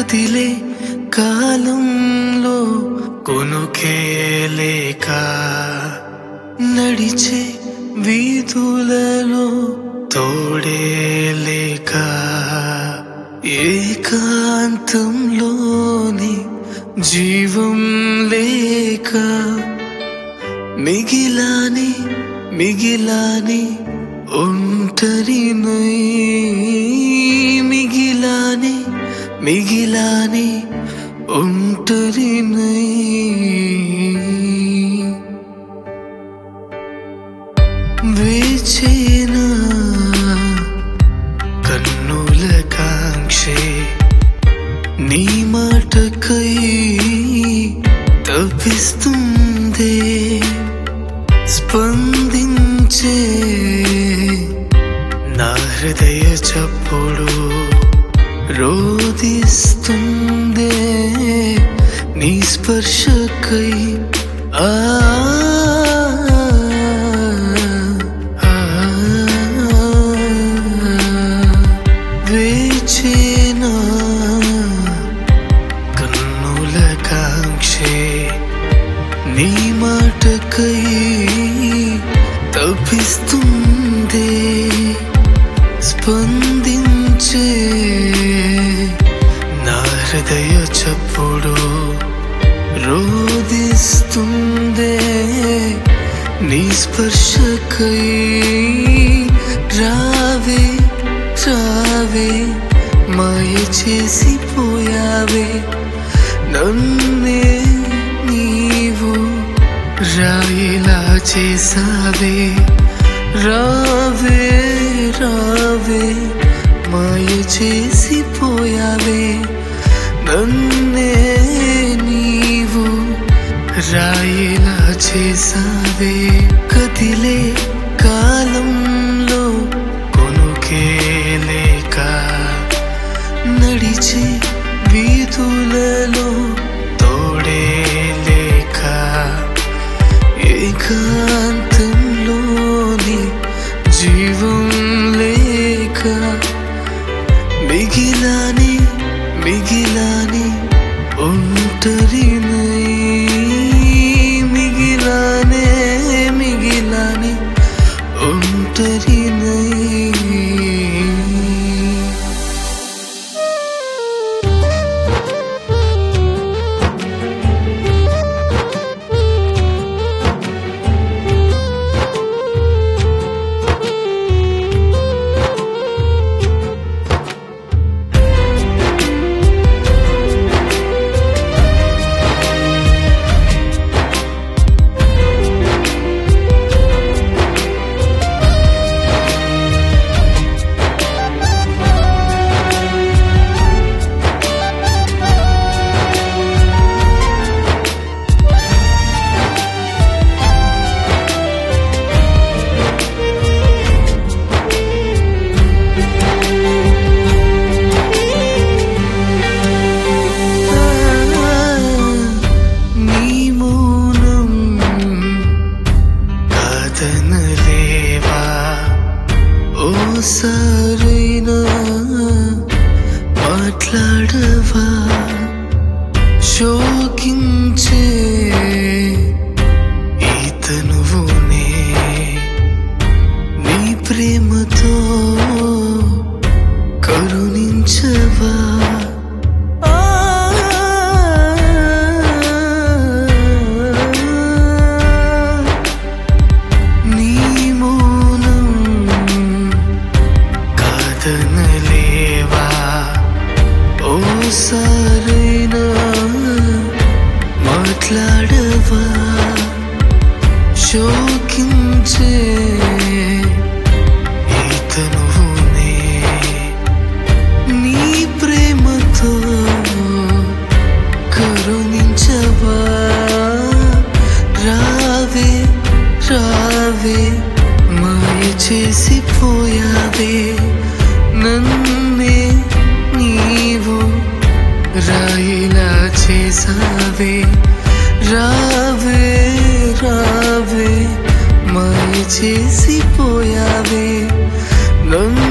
కదిలే కాలంలో కొనుకే లేక నడిచే వీధులలో తోడే లేక ఏకాంతంలోని జీవం లేక మిగిలాని మిగిలాని ఒంటరినై మిగిలాని మిగిలాని ఒంటరినై వేచేనా కన్నుల కాంక్షే నీ మాటకై తప్పిస్తుందే స్పందించే నా హృదయ చప్పుడు రోదిస్తుందే నీ స్పర్శకై ఆ ఆ, వేచేనా కన్నుల కాంక్షే నీ మాటకై తప్పిస్తుందే స్పందించే నా హృదయ చప్పుడు రోదిస్తుందే నీ స్పర్శకై రావే రావే మాయ చేసిపోయావే నన్నే నీవు రాయిలా చేసావే రావే రావే మాయ చేసిపోయావే నన్నే నీవు రాయిలా చేసావే కదిలే కాలంలో కొనుకే లేక నడిచే వీధులలో తోడే లేక ఏకాంతంలోని జీవం లేక మిగిలాని మిగిలాని ఒంటరినై మిగిలానే మిగిలాని ఒంటరినై నీ మౌనం కాదనలేవా ఓ సరైనా మాట్లాడవా శోకించే ఈతనువునే నీ ప్రేమతో కరుణించవా నీ మౌనం కాదనలేవా ఓ సరైనా మాట్లాడవా శోకించే ఈతనువునే నీ ప్రేమతో కరుణించవా రావే రావే మాయ చేసిపోయావే నన్నే నీవు రాయిలా చేసావే రావే రావే మాయ చేసిపోయావే నన్ను